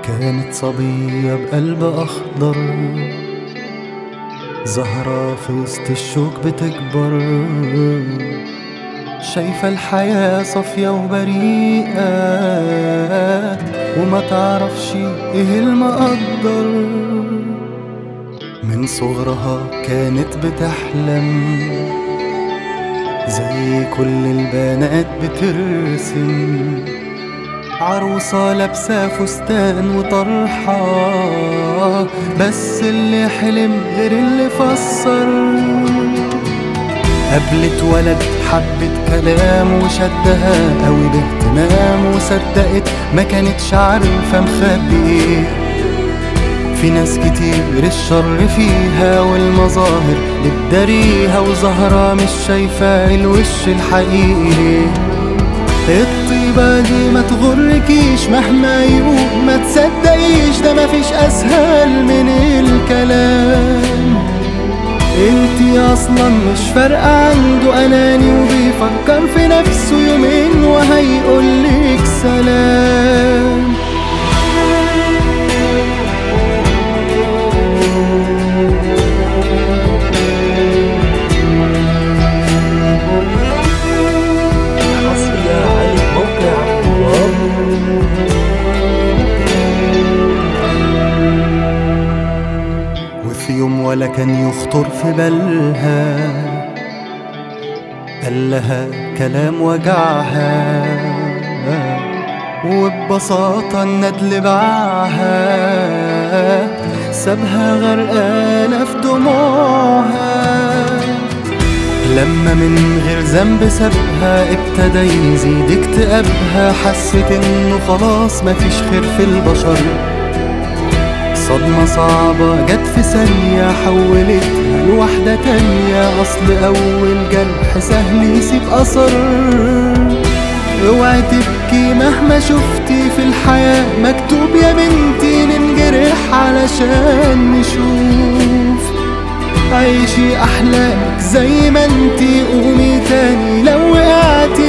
كانت صبية بقلب أخضر زهرة في وسط الشوك بتكبر شايفة الحياة صافية وبريئة وما تعرفش ايه المقدر من صغرها كانت بتحلم زي كل البنات بترسم عروسة لابسة فستان وطرحة بس اللي حلم غير اللي فسر قابلت ولد حبت كلام وشدها قوي باهتمام وصدقت ما كانتش عارفة مخبي ايه في ناس كتير الشر فيها والمظاهر بتداريها وزهرة مش شايفة الوش الحقيقي الطيبة دي ما تغركيش مهما يقول ما تصدقيش ده مفيش أسهل من الكلام انتي اصلا مش فارقة عنده اناني وبيفكر في نفسه يومين وهيقولك سلام حصرية على موقع عبد وفي يوم ولا كان يخطر في بالها قال لها كلام وجعها وببساطة الندل باعها سابها غرقانة في دموعها لما من غير ذنب سابها ابتدى يزيد اكتئابها حست انه خلاص مفيش خير في البشر صدمة صعبة جت في ثانية حولتها لواحدة تانية أصل أول جرح سهل يسيب أثر اوعي تبكي مهما شفتي في الحياة مكتوب يا بنتي ننجرح علشان نشوف عيشي أحلامك زي ما انتي قومي تاني لو وقعتي